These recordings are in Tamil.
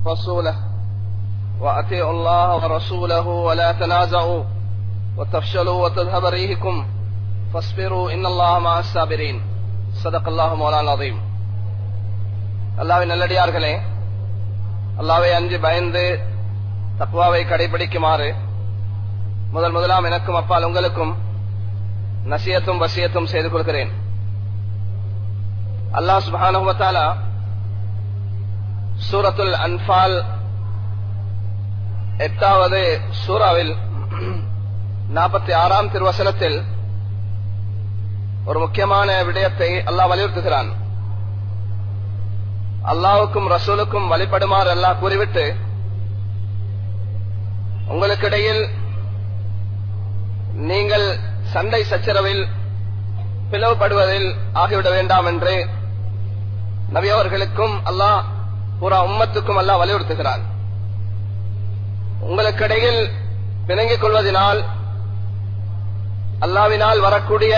رسوله وأطيعوا الله ورسوله ولا تنازعوا وتفشلوا وتذهب ريحكم فاصبروا إن الله مع الصابرين صدق الله مولانا العظيم அல்லாவின் நல்லடியார்களே அல்லாவை அஞ்சு பயந்து தக்குவாவை கடைபிடிக்குமாறு முதல் முதலாம் எனக்கும் அப்பால் உங்களுக்கும் நசியத்தும் வசியத்தும் செய்து கொள்கிறேன் அல்லாஹ் சுபானுவத்தாலா சூரத்துல் அன்பால் எட்டாவது சூறாவில் நாற்பத்தி ஆறாம் திருவசனத்தில் ஒரு முக்கியமான விடயத்தை அல்லாஹ் வலியுறுத்துகிறான் அல்லாவுக்கும் ரசூலுக்கும் வழிபடுமாறு அல்லாஹ் கூறிவிட்டு உங்களுக்கிடையில் நீங்கள் சண்டை சச்சரவில் பிளவுபடுவதில் ஆகிவிட வேண்டாம் என்று நபியவர்களுக்கும் அல்லாஹ் பூரா உம்மத்துக்கும் அல்லாஹ் வலியுறுத்துகிறான் உங்களுக்கிடையில் பிணங்கிக் கொள்வதனால் அல்லாவினால் வரக்கூடிய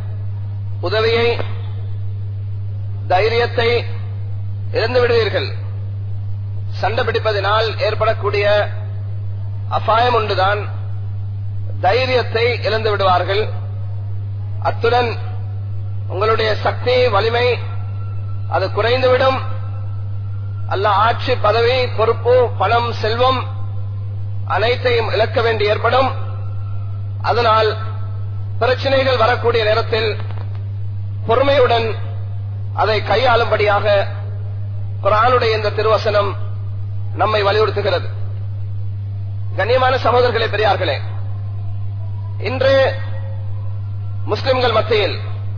உதவியை தைரியத்தை இழந்து விடுவீர்கள் சண்டை பிடிப்பதனால் ஏற்படக்கூடிய அபாயம் ஒன்றுதான் தைரியத்தை இழந்து விடுவார்கள் அத்துடன் உங்களுடைய சக்தி வலிமை அது குறைந்துவிடும் அல்ல ஆட்சி பதவி பொறுப்பு பணம் செல்வம் அனைத்தையும் இழக்க வேண்டி ஏற்படும் அதனால் பிரச்சனைகள் வரக்கூடிய நேரத்தில் பொறுமையுடன் அதை கையாளும்படியாக குரானுடைய இந்த திருவசனம் நம்மை வலியுறுத்துகிறது கண்ணியமான சகோதரர்களே பெரியார்களே இன்று முஸ்லிம்கள் மத்தியில்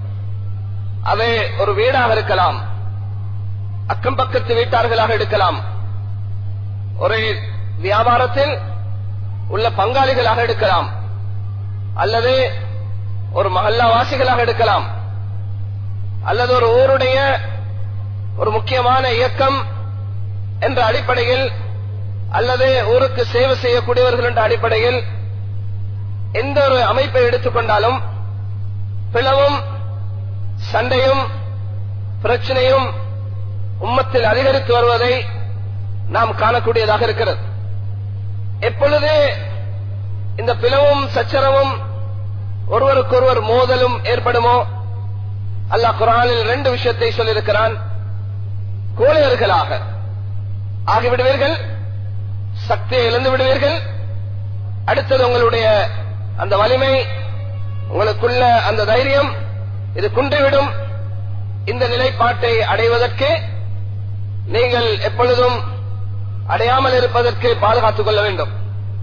அது ஒரு வீடாக இருக்கலாம் அக்கம் பக்கத்து வீட்டார்களாக எடுக்கலாம் ஒரு வியாபாரத்தில் உள்ள பங்காளிகளாக எடுக்கலாம் அல்லது ஒரு மகல்லாவாசிகளாக எடுக்கலாம் அல்லது ஒரு ஊருடைய ஒரு முக்கியமான இயக்கம் என்ற அடிப்படையில் அல்லது ஊருக்கு சேவை செய்யக்கூடியவர்கள் என்ற அடிப்படையில் எந்த ஒரு அமைப்பை எடுத்துக்கொண்டாலும் பிளவும் சண்டையும் பிரச்சனையும் உம்மத்தில் அதிகரித்து வருவதை நாம் காணக்கூடியதாக இருக்கிறது எப்பொழுது இந்த பிளவும் சச்சரவும் ஒருவருக்கொருவர் மோதலும் ஏற்படுமோ அல்லாஹ் குரானில் ரெண்டு விஷயத்தை சொல்லியிருக்கிறான் கோழையர்களாக ஆகிவிடுவீர்கள் சக்தியை இழந்து விடுவீர்கள் அடுத்தது உங்களுடைய அந்த வலிமை உங்களுக்குள்ள அந்த தைரியம் இது குன்றிவிடும் இந்த நிலைப்பாட்டை அடைவதற்கு நீங்கள் எப்பொழுதும் அடையாமல் இருப்பதற்கு பாதுகாத்துக் கொள்ள வேண்டும்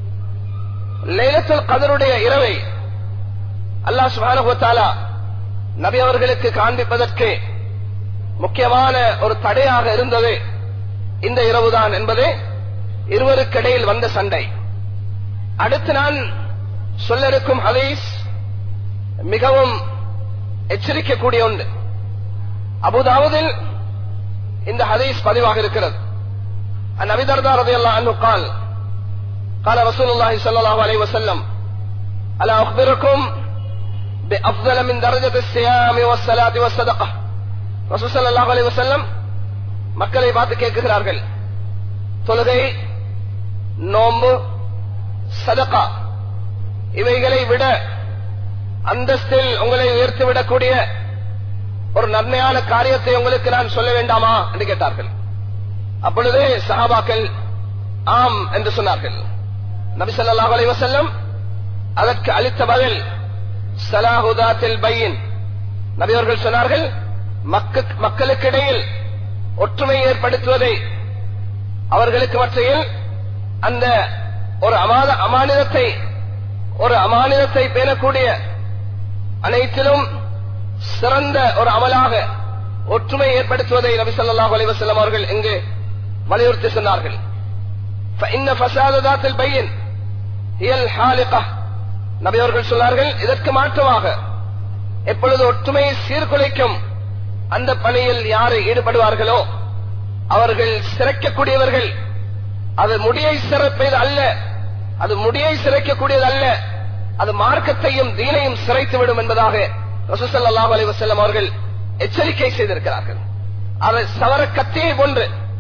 லைலத்துல் கதருடைய இரவை அல்லாஹ் சுபானுத்தாலா நபி அவர்களுக்கு காண்பிப்பதற்கு முக்கியமான ஒரு தடையாக இருந்தது இந்த இரவுதான் என்பது இருவருக்கிடையில் வந்த சண்டை அடுத்து நான் சொல்ல இருக்கும் ஹதீஸ் மிகவும் எச்சரிக்கக்கூடிய ஒன்று அபுதாவதில் இந்த ஹதீஸ் பதிவாக இருக்கிறது النبي درداء رضي الله عنه قال قال رسول الله صلى الله عليه وسلم ألا أخبركم بأفضل من درجة الصيام والصلاة والصدقة رسول صلى الله عليه وسلم மக்களை பார்த்து கேட்கிறார்கள் தொழுகை நோம்பு சதகா இவைகளை விட அந்தஸ்தில் உங்களை உயர்த்தி விடக்கூடிய ஒரு நன்மையான காரியத்தை உங்களுக்கு நான் சொல்ல வேண்டாமா என்று கேட்டார்கள் அப்பொழுது சஹாபாக்கள் ஆம் என்று சொன்னார்கள் நபி ஸல்லல்லாஹு அலைஹி வஸல்லம் அதற்கு அளித்த பதில் சலாஹுதாத்தில் பையின் நபி அவர்கள் சொன்னார்கள் மக்க- மக்களுக்கிடையில் ஒற்றுமை ஏற்படுத்துவதை அவர்களுக்கு மற்றையில் அந்த ஒரு அமாத அமானிதத்தை ஒரு அமானிதத்தை பேணக்கூடிய அனைத்திலும் சிறந்த ஒரு அமலாக ஒற்றுமை ஏற்படுத்துவதை நபி ஸல்லல்லாஹு அலைஹி வஸல்லம் அவர்கள் இங்கு வலியுறுத்தி சொன்னார்கள் فإن فساد ذات البين هي الحالقة நபி அவர்கள் சொன்னார்கள் இதற்கு மாற்றமாக எப்பொழுது ஒற்றுமையை சீர்குலைக்கும் அந்த பணியில் யார் ஈடுபடுவார்களோ அவர்கள் சிறைக்கக்கூடியவர்கள் அது முடியை சிறப்பது அல்ல அது முடியை சிறைக்கக்கூடியது அல்ல அது மார்க்கத்தையும் தீனையும் சிறைத்துவிடும் என்பதாக ரசூசல்லாஹு அலைஹி வஸல்லம் அவர்கள் எச்சரிக்கை செய்திருக்கிறார்கள் அதை சவர கத்தியை போன்று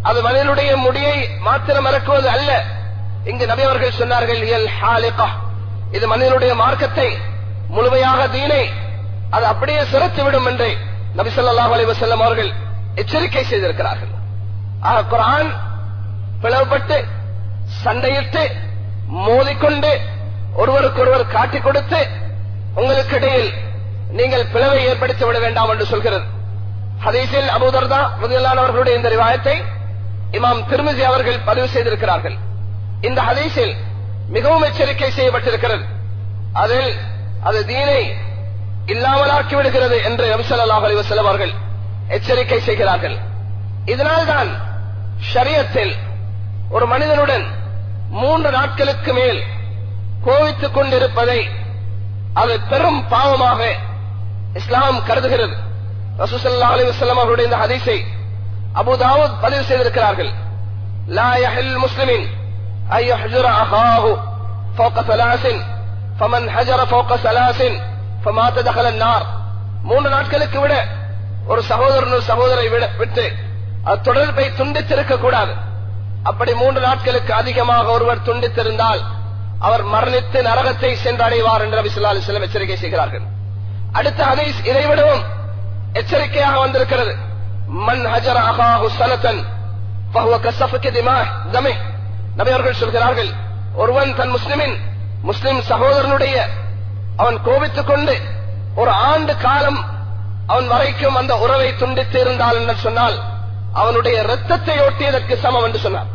அது மனிதனுடைய முடியை மாத்திரம் இறக்குவது அல்ல இங்கு நபி அவர்கள் சொன்னார்கள் இயல் ஹாலிகா இது மனிதனுடைய மார்க்கத்தை முழுமையாக தீனை அது அப்படியே சிறத்துவிடும் என்று நபி ஸல்லல்லாஹு அலைஹி வஸல்லம் அவர்கள் எச்சரிக்கை செய்திருக்கிறார்கள் ஆக குர்ஆன் பிளவுபட்டு சண்டையிட்டு மோதிக்கொண்டு ஒருவருக்கொருவர் காட்டிக் கொடுத்து உங்களுக்கு இடையில் நீங்கள் பிளவை ஏற்படுத்தி விட வேண்டாம் என்று சொல்கிறது ஹதீஸில் அபூதர்தா முதலான அவர்களுடைய இந்த ரிவாயத்தை இமாம் திருமிசி அவர்கள் பதிவு செய்திருக்கிறார்கள் இந்த ஹதீஸில் மிகவும் எச்சரிக்கை செய்யப்பட்டிருக்கிறது அதில் அது தீனை இல்லாமலாக்கி விடுகிறது என்று நபிசல்லாஹ் அலிவசல்லம் அவர்கள் எச்சரிக்கை செய்கிறார்கள் இதனால்தான் ஷரியத்தில் ஒரு மனிதனுடன் மூன்று நாட்களுக்கு மேல் கோவித்துக் கொண்டிருப்பதை அது பெரும் பாவமாக இஸ்லாம் கருதுகிறது ரசூசல்லா அலி வசல்லம் அவருடைய இந்த ஹதீஸை அபுதாவூத் பதிவு செய்திருக்கிறார்கள் லா யஹில் முஸ்லிமின் أن يحجر أخاه فوق ثلاث فمن حجر فوق ثلاث فمات دخل النار மூன்று நாட்களுக்கு விட ஒரு சகோதரன் சகோதரை விட விட்டு அது தொடர்பை துண்டித்திருக்க கூடாது அப்படி மூன்று நாட்களுக்கு அதிகமாக ஒருவர் துண்டித்திருந்தால் அவர் மரணித்து நரகத்தை சென்றடைவார் என்று நபி ஸல்லல்லாஹு அலைஹி வஸல்லம் எச்சரிக்கை செய்கிறார்கள் அடுத்த ஹதீஸ் இதைவிடவும் எச்சரிக்கையாக வந்திருக்கிறது மன் ஹஜர அகாஹு சனத்தன் ஃபஹுவ கஸஃபக திமாஹ் தமே நபி அவர்கள் சொல்கிறார்கள் ஒருவன் தன் முஸ்லிமின் முஸ்லிம் சகோதரனுடைய அவன் கோபித்துக் கொண்டு ஒரு ஆண்டு காலம் அவன் வரைக்கும் அந்த உறவை துண்டித்து இருந்தால் என்று சொன்னால் அவனுடைய ரத்தத்தை ஓட்டியதற்கு சமம் என்று சொன்னார்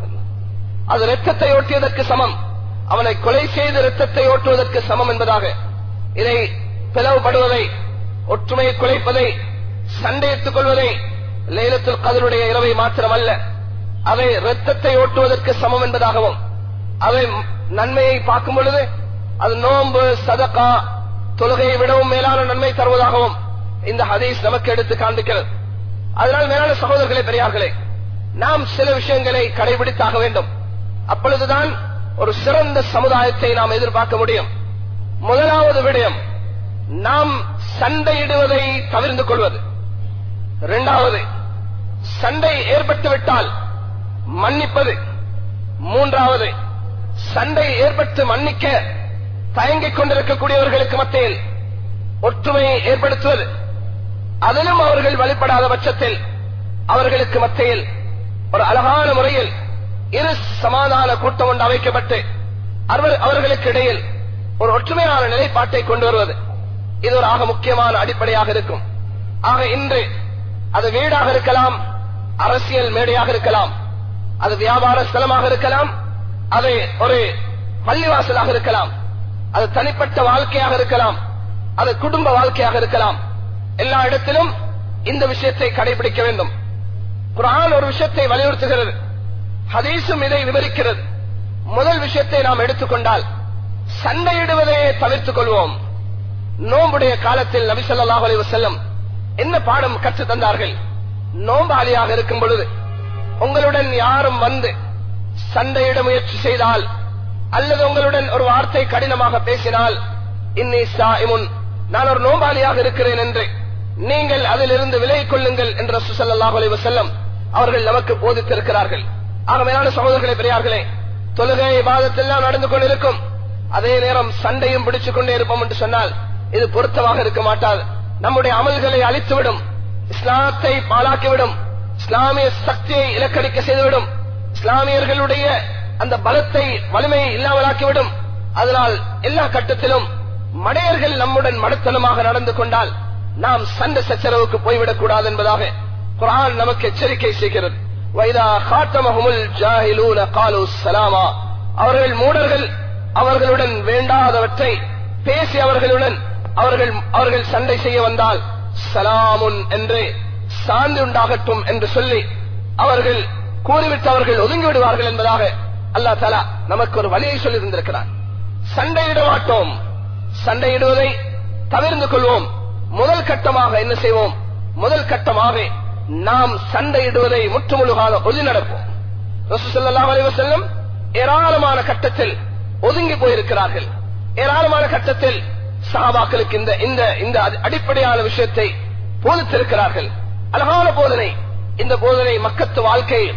அது ரத்தத்தை ஓட்டியதற்கு சமம் அவனை கொலை செய்து ரத்தத்தை ஓட்டுவதற்கு சமம் என்பதாக இதை பிளவுபடுவதை ஒற்றுமையை குலைப்பதை சண்டையிட்டுக் கொள்வதை லேலத்தில் கதருடைய இரவை மாத்திரமல்ல அதை ரத்தத்தை ஓட்டுவதற்கு சமம் என்பதாகவும் அதை நன்மையை பார்க்கும் பொழுது அது நோன்பு சதக்கா தொழுகையை விடவும் மேலான நன்மை தருவதாகவும் இந்த ஹதீஸ் நமக்கு எடுத்து காண்பிக்கிறது அதனால் மேலான சகோதரர்களே பெரியார்களே நாம் சில விஷயங்களை கடைபிடித்தாக வேண்டும் அப்பொழுதுதான் ஒரு சிறந்த சமுதாயத்தை நாம் எதிர்பார்க்க முடியும் முதலாவது விடயம் நாம் சண்டையிடுவதை தவிர்த்து கொள்வது இரண்டாவது சண்டை ஏற்பட்டுவிட்டால் மன்னிப்பது மூன்றாவது சண்டை ஏற்பட்டு மன்னிக்க தயங்கிக் கொண்டிருக்கக்கூடியவர்களுக்கு மத்தியில் ஒற்றுமையை ஏற்படுத்துவது அதிலும் அவர்கள் வழிபடாத பட்சத்தில் அவர்களுக்கு மத்தியில் ஒரு அழகான முறையில் இரு சமாதான கூட்டம் ஒன்று அமைக்கப்பட்டு அவர்- அவர்களுக்கு இடையில் ஒரு ஒற்றுமையான நிலைப்பாட்டை கொண்டு வருவது இது ஒரு ஆக முக்கியமான அடிப்படையாக இருக்கும் ஆக இன்று அது வீடாக இருக்கலாம் அரசியல் மேடையாக இருக்கலாம் அது வியாபார ஸ்தலமாக இருக்கலாம் அது ஒரு பள்ளிவாசலாக இருக்கலாம் அது தனிப்பட்ட வாழ்க்கையாக இருக்கலாம் அது குடும்ப வாழ்க்கையாக இருக்கலாம் எல்லா இடத்திலும் இந்த விஷயத்தை கடைபிடிக்க வேண்டும் குரான் ஒரு விஷயத்தை வலியுறுத்துகிறது ஹதீஸும் இதை விவரிக்கிறது முதல் விஷயத்தை நாம் எடுத்துக்கொண்டால் சண்டையிடுவதையே தவிர்த்துக் கொள்வோம் நோம்புடைய காலத்தில் நபி ஸல்லல்லாஹு அலைஹி வஸல்லம் என்ன பாடம் கற்று தந்தார்கள் நோம்பாளியாக இருக்கும் பொழுது உங்களுடன் யாரும் வந்து சண்டையிட முயற்சி செய்தால் அல்லது உங்களுடன் ஒரு வார்த்தை கடினமாக பேசினால் இன்னி சாயிமுன் நான் ஒரு நோம்பாளியாக இருக்கிறேன் என்று நீங்கள் அதிலிருந்து விலகிக் கொள்ளுங்கள் என்று ரசூல் ஸல்லல்லாஹு அலைஹி வஸல்லம் அவர்கள் நமக்கு போதித்திருக்கிறார்கள் ஆக மேலான சகோதரர்களே பெரியார்களே தொழுகை வாதத்தெல்லாம் நடந்து கொண்டிருக்கும் அதே நேரம் சண்டையும் பிடிச்சுக் கொண்டே இருப்போம் என்று சொன்னால் இது பொருத்தமாக இருக்க மாட்டாது நம்முடைய அமல்களை அழித்துவிடும் இஸ்லாத்தை பாழாக்கிவிடும் இஸ்லாமிய சக்தியை இலக்கடிக்க செய்துவிடும் இஸ்லாமியர்களுடைய அந்த பலத்தை வலிமையை இல்லாமலாக்கிவிடும் அதனால் எல்லா கட்டத்திலும் மடையர்கள் நம்முடன் மடத்தனமாக நடந்து கொண்டால் நாம் சண்டை சச்சரவுக்கு போய்விடக் கூடாது என்பதாக குர்ஆன் நமக்கு எச்சரிக்கை செய்கிறது வைதா காட்டமஹுமுல் ஜாஹிலூன காலு சலாமா அவர்கள் மூடர்கள் அவர்களுடன் வேண்டாதவற்றை பேசி அவர்களுடன் அவர்கள் அவர்கள் சண்டை செய்ய வந்தால் சலாமுன் என்று சாந்தி உண்டாகட்டும் என்று சொல்லி அவர்கள் கூறிவிட்டு அவர்கள் ஒதுங்கி விடுவார்கள் என்பதாக அல்லா தலா நமக்கு ஒரு வழியை சொல்லி தந்திருக்கிறார் சண்டையிட மாட்டோம் சண்டையிடுவதை தவிர்த்து கொள்வோம் முதல் கட்டமாக என்ன செய்வோம் முதல் கட்டமாக நாம் சண்டையிடுவதை முற்றுமுழுகாத ஒளி நடப்போம் ரசூலுல்லாஹி அலைஹி வஸல்லம் ஏராளமான கட்டத்தில் ஒதுங்கி போயிருக்கிறார்கள் ஏராளமான கட்டத்தில் சஹாபாக்களுக்கு இந்த இந்த இந்த அடி- அடிப்படையான விஷயத்தை போதித்திருக்கிறார்கள் அழகான போதனை இந்த போதனை மக்கத்து வாழ்க்கையில்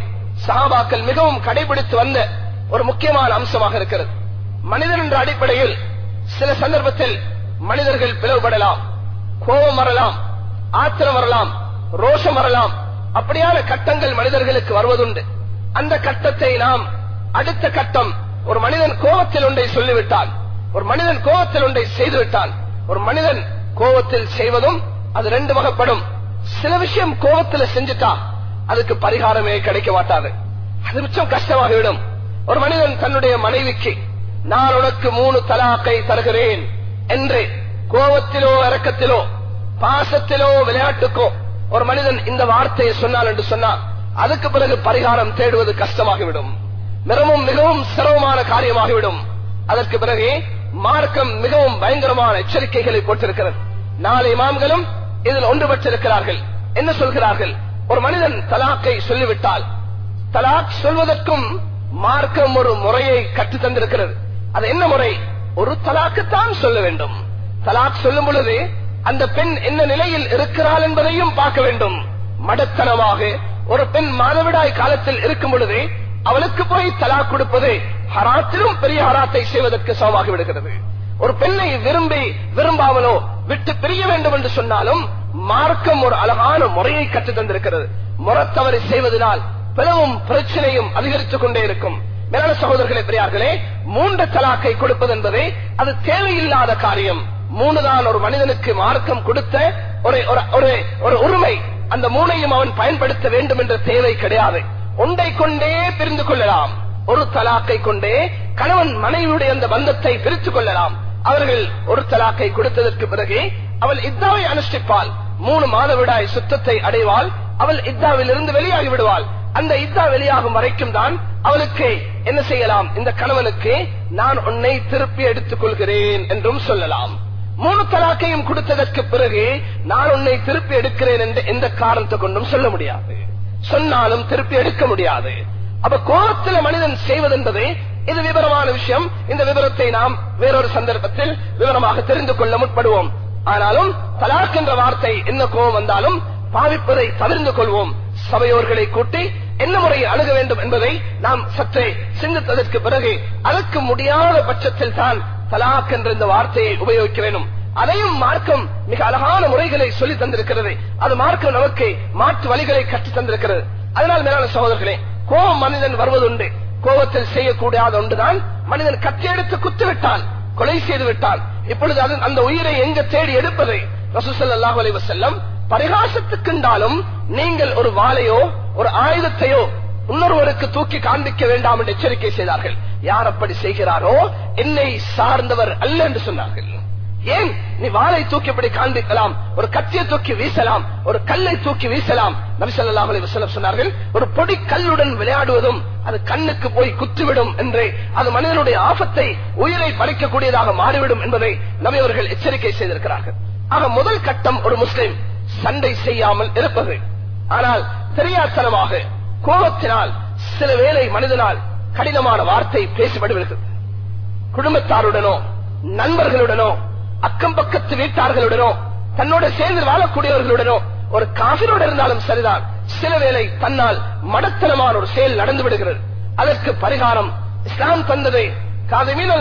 சஹாபாக்கள் மிகவும் கடைபிடித்து வந்த ஒரு முக்கியமான அம்சமாக இருக்கிறது மனிதன் என்ற அடிப்படையில் சில சந்தர்ப்பத்தில் மனிதர்கள் பிளவுபடலாம் கோபம் வரலாம் ஆத்திரம் வரலாம் ரோஷம் வரலாம் அப்படியான கட்டங்கள் மனிதர்களுக்கு வருவதுண்டு அந்த கட்டத்தை நாம் அடுத்த கட்டம் ஒரு மனிதன் கோபத்தில் ஒன்றை சொல்லிவிட்டான் ஒரு மனிதன் கோபத்தில் ஒன்றை செய்துவிட்டான் ஒரு மனிதன் கோபத்தில் செய்வதும் அது ரெண்டு வகைப்படும் சில விஷயம் கோபத்தில் செஞ்சுட்டா அதுக்கு பரிகாரமே கிடைக்க மாட்டாது அது மிச்சம் கஷ்டமாகிவிடும் ஒரு மனிதன் தன்னுடைய மனைவிக்கு நான் உனக்கு மூணு தலாக்கை தருகிறேன் என்று கோபத்திலோ இறக்கத்திலோ பாசத்திலோ விளையாட்டுக்கோ ஒரு மனிதன் இந்த வார்த்தையை சொன்னான் என்று சொன்னால் அதுக்கு பிறகு பரிகாரம் தேடுவது கஷ்டமாகிவிடும் மிகவும் மிகவும் சிரமமான காரியமாகிவிடும் அதற்கு பிறகு மார்க்கம் மிகவும் பயங்கரமான எச்சரிக்கைகளை போட்டிருக்கிறது நாலு இமாம்களும் இதில் ஒன்றுபட்டிருக்கிறார்கள் என்ன சொல்கிறார்கள் ஒரு மனிதன் தலாக்கை சொல்லிவிட்டால் தலாக் சொல்வதற்கும் மார்க்கம் ஒரு முறையை கற்று தந்திருக்கிறது அது என்ன முறை ஒரு தலாக்குத்தான் சொல்ல வேண்டும் தலாக் சொல்லும் பொழுது அந்த பெண் என்ன நிலையில் இருக்கிறாள் என்பதையும் பார்க்க வேண்டும் மடத்தனமாக ஒரு பெண் மாதவிடாய் காலத்தில் இருக்கும் பொழுது அவளுக்கு போய் தலாக் கொடுப்பது ஹராத்திலும் பெரிய ஹராத்தை செய்வதற்கு சமமாகி விடுகிறது ஒரு பெண்ணை விரும்பி விரும்பாமலோ விட்டு பிரிய வேண்டும் என்று சொன்னாலும் மார்க்கம் ஒரு அழகான முறையை கற்றுத் தந்திருக்கிறது முறத்தவரை செய்வதனால் பிளவும் பிரச்சனையும் அதிகரித்துக் கொண்டே இருக்கும் மேலான சகோதரர்களே பெரியார்களே மூன்று தலாக்கை கொடுப்பது என்பது அது தேவையில்லாத காரியம் மூணு தான் ஒரு மனிதனுக்கு மார்க்கம் கொடுத்த ஒரு ஒரு- ஒரு ஒரு உரிமை அந்த மூணையும் அவன் பயன்படுத்த வேண்டும் என்ற தேவை கிடையாது ஒன்றை கொண்டே பிரிந்து கொள்ளலாம் ஒரு தலாக்கை கொண்டே கணவன் மனைவியுடைய அந்த பந்தத்தை பிரித்துக் கொள்ளலாம் அவர்கள் ஒரு தலாக்கை கொடுத்ததற்கு பிறகு அவள் இத்தாவை அனுஷ்டிப்பாள் மூணு மாதவிடாய் சுத்தத்தை அடைவாள் அவள் இத்தாவில் இருந்து வெளியாகி விடுவாள் அந்த இத்தா வெளியாகும் வரைக்கும் தான் அவளுக்கு என்ன செய்யலாம் இந்த கணவனுக்கு நான் உன்னை திருப்பி எடுத்துக் கொள்கிறேன் என்றும் சொல்லலாம் மூணு தலாக்கையும் கொடுத்ததற்கு பிறகு நான் உன்னை திருப்பி எடுக்கிறேன் என்று எந்த காரணத்தை கொண்டும் சொல்ல முடியாது சொன்னாலும் திருப்பி எடுக்க முடியாது அப்ப கோபத்தில மனிதன் செய்வதென்பது இது விவரமான விஷயம் இந்த விவரத்தை நாம் வேறொரு சந்தர்ப்பத்தில் விவரமாக தெரிந்து கொள்ள முற்படுவோம் ஆனாலும் தலாக் என்ற வார்த்தை என்ன கோபம் வந்தாலும் பாவிப்பதை தவிர்ந்து கொள்வோம் சபையோர்களை கூட்டி என்ன முறையை அணுக வேண்டும் என்பதை நாம் சற்றே சிந்தித்ததற்கு பிறகு அதற்கு முடியாத பட்சத்தில் தான் தலாக் என்ற இந்த வார்த்தையை உபயோகிக்க வேண்டும் அதையும் மார்க்கம் மிக அழகான முறைகளை சொல்லி தந்திருக்கிறது அது மார்க்கம் நமக்கு மாற்று வழிகளை கற்றுத் தந்திருக்கிறது அதனால் மேலான சகோதரர்களே கோபம் மனிதன் வருவதுண்டு கோபத்தில் செய்யக்கூடாத ஒன்றுதான் மனிதன் கத்தி எடுத்து குத்து விட்டான் கொலை செய்து விட்டான் இப்பொழுது அது அந்த உயிரை எங்க தேடி எடுப்பதை ரசூசல்லாஹு அலைஹி வஸல்லம் பரிகாசத்துக்குண்டாலும் நீங்கள் ஒரு வாளையோ ஒரு ஆயுதத்தையோ இன்னொருவருக்கு தூக்கி காண்பிக்க வேண்டாம் என்று எச்சரிக்கை செய்தார்கள் யார் அப்படி செய்கிறாரோ என்னை சார்ந்தவர் அல்ல என்று சொன்னார்கள் ஏன் நீ வாளை தூக்கி இப்படி காண்பிக்கலாம் ஒரு கத்தியை தூக்கி வீசலாம் ஒரு கல்லை தூக்கி வீசலாம் நபிசல்லாஹ் அலைஹி வஸல்லம் சொன்னார்கள் ஒரு பொடி கல்லுடன் விளையாடுவதும் அது கண்ணுக்கு போய் குத்துவிடும் என்று அது மனிதனுடைய ஆபத்தை உயிரை பறிக்கக்கூடியதாக மாறிவிடும் என்பதை நபி அவர்கள் எச்சரிக்கை செய்திருக்கிறார்கள் ஆக முதல் கட்டம் ஒரு முஸ்லிம் சண்டை செய்யாமல் இருப்பது ஆனால் தெரியாத்தனமாக கோபத்தினால் சில வேளை மனிதனால் கடினமான வார்த்தை பேசப்படுகிறது குடும்பத்தாருடனோ நண்பர்களுடனோ அக்கம் பக்கத்து வீட்டார்களுடனோ தன்னோட சேர்ந்து வாழக்கூடியவர்களுடனோ ஒரு காபிரோடு இருந்தாலும் சரிதான் சில வேளை தன்னால் மடத்தனமான ஒரு செயல் நடந்து விடுகிறது அதற்கு பரிகாரம் இஸ்லாம் தந்ததை காதமீன்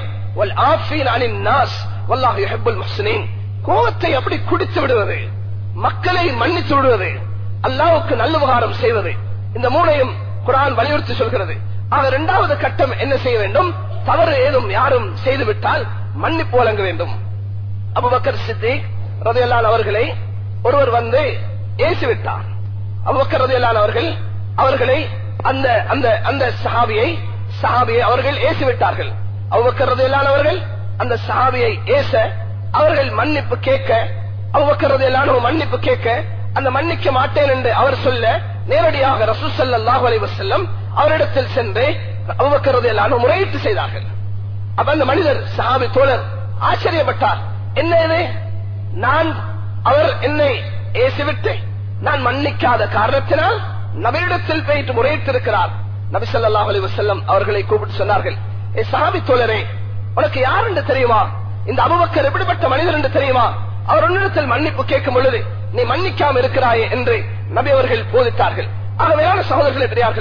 கோபத்தை அப்படி குடித்து விடுவது மக்களை மன்னித்து விடுவது அல்லாவுக்கு நல்ல உபகாரம் செய்வது இந்த மூணையும் குரான் வலியுறுத்தி சொல்கிறது ஆக இரண்டாவது கட்டம் என்ன செய்ய வேண்டும் தவறு ஏதும் யாரும் செய்துவிட்டால் மன்னிப்பு வழங்க வேண்டும் அபுபக்கர் சித்திக் ரதையல்லான் அவர்களை ஒருவர் வந்து ஏசிவிட்டார் அபுபக்கர் ரதையல்லான் அவர்கள் அவர்களை அந்த அந்த அந்த சஹாபியை சஹாபியை அவர்கள் ஏசிவிட்டார்கள் அபுபக்கர் ரதையல்லான் அவர்கள் அந்த சஹாபியை ஏச அவர்கள் மன்னிப்பு கேட்க அபுபக்கர் ரதையல்லான் மன்னிப்பு கேட்க அந்த மன்னிக்க மாட்டேன் என்று அவர் சொல்ல நேரடியாக ரசூசல்லாஹு அலைஹி வஸல்லம் அவரிடத்தில் சென்று அபுபக்கர் ரதையல்லான் முறையீட்டு செய்தார்கள் அப்ப அந்த மனிதர் சஹாபி தோழர் ஆச்சரியப்பட்டார் என்ன இது நான் அவர் என்னை ஏசிவிட்டு நான் மன்னிக்காத காரணத்தினால் நபியிடத்தில் போயிட்டு முறையிட்டிருக்கிறார் நபி ஸல்லல்லாஹு அலைஹி வஸல்லம் அவர்களை கூப்பிட்டு சொன்னார்கள் ஏ சஹாபி தோழரே உனக்கு யார் என்று தெரியுமா இந்த அபுபக்கர் எப்படிப்பட்ட மனிதர் என்று தெரியுமா அவர் உன்னிடத்தில் மன்னிப்பு கேட்கும் பொழுது நீ மன்னிக்காம இருக்கிறாயே என்று நபி அவர்கள் போதித்தார்கள் ஆகவேயான சகோதரர்களே பெரியார்களே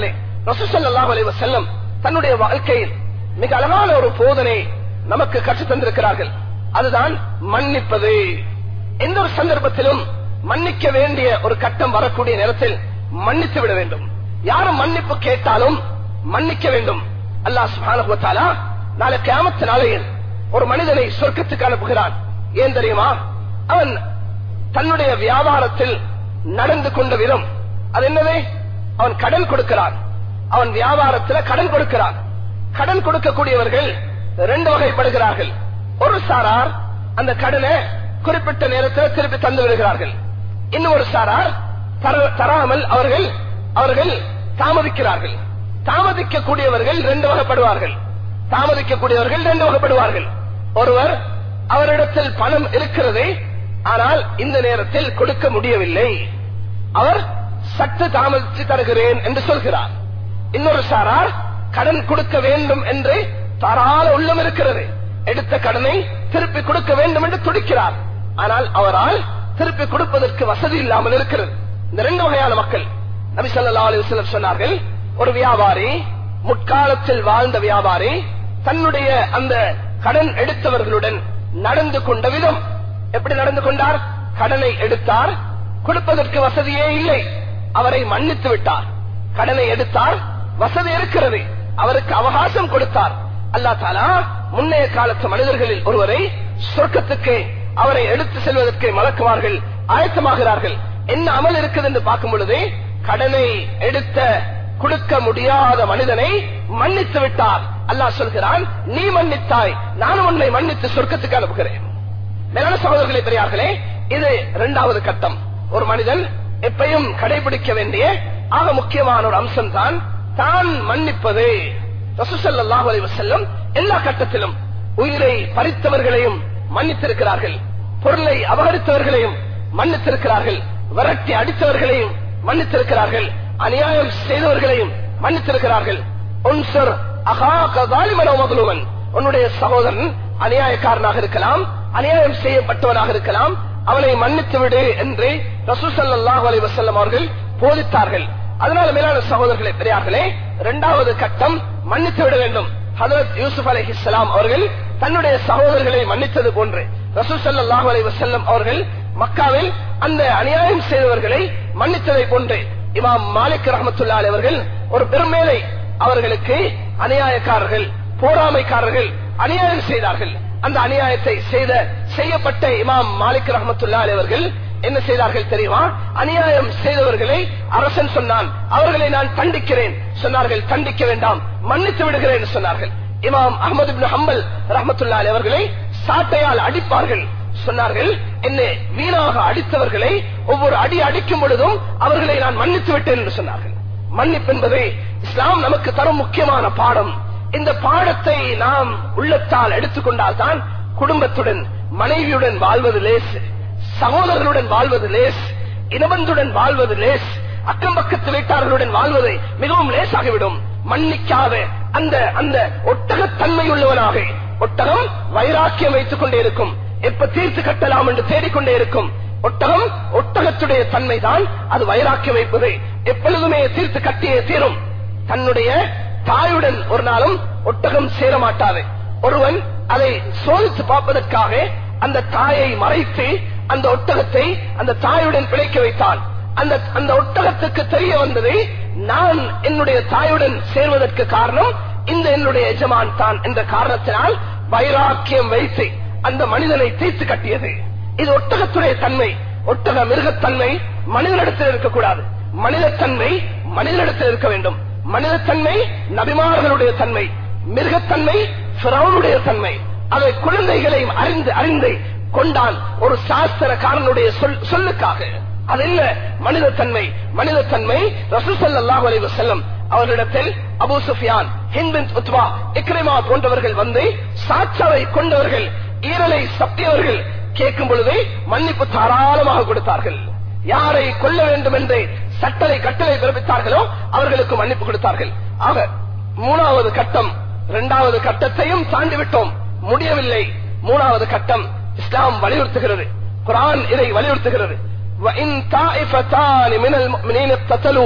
ரசூசல்லாஹு அலைஹி வஸல்லம் தன்னுடைய வாழ்க்கையில் மிக அழகான ஒரு போதனை நமக்கு கற்றுத் தந்திருக்கிறார்கள் அதுதான் மன்னிப்பது எந்த ஒரு சந்தர்ப்பத்திலும் மன்னிக்க வேண்டிய ஒரு கட்டம் வரக்கூடிய நேரத்தில் மன்னித்து விட வேண்டும் யாரும் மன்னிப்பு கேட்டாலும் மன்னிக்க வேண்டும் அல்லாஹ் சுப்ஹானஹு வ தஆலா நாளை கியாமத் நாளையில் ஒரு மனிதனை சொர்க்கத்துக்கு அனுப்புகிறான் ஏன் தெரியுமா அவன் தன்னுடைய வியாபாரத்தில் நடந்து கொண்ட விதம் அது என்னது அவன் கடன் கொடுக்கிறான் அவன் வியாபாரத்தில் கடன் கொடுக்கிறான் கடன் கொடுக்கக்கூடியவர்கள் ரெண்டு வகைப்படுகிறார்கள் ஒரு சாரார் அந்த கடனை குறிப்பிட்ட நேரத்தில் திருப்பி தந்து விடுகிறார்கள் இன்னொரு சாரார் தர- தராமல் அவர்கள் அவர்கள் தாமதிக்கிறார்கள் தாமதிக்கக்கூடியவர்கள் ரெண்டு வகைப்படுவார்கள் தாமதிக்கக்கூடியவர்கள் ரெண்டு வகைப்படுவார்கள் ஒருவர் அவரிடத்தில் பணம் இருக்கிறது ஆனால் இந்த நேரத்தில் கொடுக்க முடியவில்லை அவர் சற்று தாமதித்து தருகிறேன் என்று சொல்கிறார் இன்னொரு சாரார் கடன் கொடுக்க வேண்டும் என்று தாராள உள்ளம் இருக்கிறது எடுத்த கடனை திருப்பி கொடுக்க வேண்டும் என்று துடிக்கிறார் ஆனால் அவரால் திருப்பி கொடுப்பதற்கு வசதி இல்லாமல் இருக்கிறது இந்த ரெண்டு வகையான மக்கள் நபி ஸல்லல்லாஹு அலைஹி வஸல்லம் சொன்னார்கள் ஒரு வியாபாரி முற்காலத்தில் வாழ்ந்த வியாபாரி தன்னுடைய அந்த கடன் எடுத்தவர்களுடன் நடந்து கொண்ட விதம் எப்படி நடந்து கொண்டார் கடனை எடுத்தார் கொடுப்பதற்கு வசதியே இல்லை அவரை மன்னித்து விட்டார் கடனை எடுத்தார் வசதி இருக்கிறது அவருக்கு அவகாசம் கொடுத்தார் அல்லாஹ் தாலா முன்னைய காலத்து மனிதர்களில் ஒருவரை சொர்க்கத்துக்கு அவரை எடுத்து செல்வதற்கு மலக்குவார்கள் ஆயத்தமாகிறார்கள் என்ன அமல் இருக்குது என்று பார்க்கும் பொழுது கடனை எடுத்த கொடுக்க முடியாத மனிதனை மன்னித்து விட்டார் அல்லாஹ் சொல்கிறான் நீ மன்னித்தாய் நானும் உன்னை மன்னித்து சொர்க்கத்துக்கு அனுப்புகிறேன் மேலான சகோதரர்களே பெரியார்களே இது இரண்டாவது கட்டம் ஒரு மனிதன் எப்பையும் கடைபிடிக்க வேண்டிய ஆக முக்கியமான ஒரு அம்சம் தான் தான் மன்னிப்பது ரசூசல்லாஹு அலைஹி வஸல்லம் எல்லா கட்டத்திலும் உயிரை பறித்தவர்களையும் மன்னித்திருக்கிறார்கள் பொருளை அபகரித்தவர்களையும் மன்னித்திருக்கிறார்கள் விரட்டி அடித்தவர்களையும் மன்னித்திருக்கிறார்கள் அநியாயம் செய்தவர்களையும் மன்னித்திருக்கிறார்கள் உன்சர் அகாக தாலிமனோ மகளுவன் உன்னுடைய சகோதரன் அநியாயக்காரனாக இருக்கலாம் அநியாயம் செய்யப்பட்டவனாக இருக்கலாம் அவனை மன்னித்து விடு என்று ரசூசல்லாஹு அலைஹி வஸல்லம் அவர்கள் போதித்தார்கள் அதனால மேலான சகோதரர்களே பெரியார்களே இரண்டாவது கட்டம் மன்னித்து விட வேண்டும் ஹதரத் யூசுப் அலைஹிஸ்ஸலாம் அவர்கள் தன்னுடைய சகோதரர்களை மன்னித்தது போன்று ரசூசல்லாஹு அலைஹி வஸல்லம் அவர்கள் மக்காவில் அந்த அநியாயம் செய்தவர்களை மன்னித்ததை போன்று இமாம் மாலிக் ரஹமத்துல்லா அவர்கள் ஒரு பெருமேலை அவர்களுக்கு அநியாயக்காரர்கள் போராமைக்காரர்கள் அநியாயம் செய்தார்கள் அந்த அநியாயத்தை செய்த செய்யப்பட்ட இமாம் மாலிக் ரஹமத்துல்லா அவர்கள் என்ன செய்தார்கள் தெரியுமா அநியாயம் செய்தவர்களை அரசன் சொன்னான் அவர்களை நான் தண்டிக்கிறேன் சொன்னார்கள் தண்டிக்க வேண்டாம் மன்னித்து விடுகிறேன் என்று சொன்னார்கள் இமாம் அகமது இப்னு ஹம்பல் ரஹமத்துல்லா அவர்களை சாட்டையால் அடிப்பார்கள் சொன்னார்கள் என்னை வீணாக அடித்தவர்களை ஒவ்வொரு அடி அடிக்கும் பொழுதும் அவர்களை நான் மன்னித்து விட்டேன் என்று சொன்னார்கள் மன்னிப்பு என்பது இஸ்லாம் நமக்கு தரும் முக்கியமான பாடம் இந்த பாடத்தை நாம் உள்ளத்தால் எடுத்துக்கொண்டால் தான் குடும்பத்துடன் மனைவியுடன் வாழ்வது லேஸ் சகோதரர்களுடன் வாழ்வது லேஸ் இனபந்துடன் வாழ்வது லேஸ் அக்கம் பக்கத்து வீட்டார்களுடன் வாழ்வது மிகவும் லேசாகிவிடும் மன்னிக்காத அந்த அந்த ஒட்டகத்தன்மை உள்ளவனாக ஒட்டகம் வைராக்கியம் வைத்துக் கொண்டே இருக்கும் எப்ப தீர்த்து கட்டலாம் என்று தேடிக்கொண்டே இருக்கும் ஒட்டகம் ஒட்டகத்துடைய தன்மைதான் அது வைராக்கியம் வைப்பது எப்பொழுதுமே தீர்த்து கட்டியே தீரும் தன்னுடைய தாயுடன் ஒரு நாளும் ஒட்டகம் சேர மாட்டாது ஒருவன் அதை சோதித்து பார்ப்பதற்காக அந்த தாயை மறைத்து அந்த ஒட்டகத்தை அந்த தாயுடன் பிழைக்க வைத்தான் அந்த அந்த ஒட்டகத்துக்கு தெரிய வந்தது நான் என்னுடைய தாயுடன் சேர்வதற்கு காரணம் இந்த என்னுடைய எஜமான் தான் என்ற காரணத்தினால் வைராக்கியம் வைத்து அந்த மனிதனை தீர்த்து கட்டியது இது ஒட்டகத்துடைய தன்மை ஒட்டக மிருகத்தன்மை மனிதனிடத்தில் இருக்கக்கூடாது மனிதத்தன்மை மனிதனிடத்தில் இருக்க வேண்டும் மனிதத்தன்மை நபிமார்களுடைய தன்மை மிருகத்தன்மை பிறவுடைய தன்மை அதை குழந்தைகளையும் அறிந்து அறிந்து கொண்டான் ஒரு சாஸ்திரக்காரனுடைய சொல் சொல்லுக்காக அது இல்ல மனிதத்தன்மை மனிதத்தன்மை ரசூசல்லாஹு அலைஹி வஸல்லம் அவர்களிடத்தில் அபூ சுஃபியான் ஹிந்தின் உத்வா இக்ரிமா போன்றவர்கள் வந்து சாட்சாவை கொண்டவர்கள் ஈரலை சப்பியவர்கள் கேட்கும் பொழுது மன்னிப்பு தாராளமாக கொடுத்தார்கள் யாரை கொல்ல வேண்டும் என்று சட்டளை கட்டளை பிறப்பித்தார்களோ அவர்களுக்கு மன்னிப்பு கொடுத்தார்கள் ஆக மூணாவது கட்டம் இரண்டாவது கட்டத்தையும் தாண்டி விட்டோம் முடியவில்லை மூணாவது கட்டம் இஸ்லாம் வலியுறுத்துகிறது குரான் இதை வலியுறுத்துகிறது وَإِن طَائِفَتَانِ مِنَ الْمُؤْمِنِينَ اقْتَتَلُوا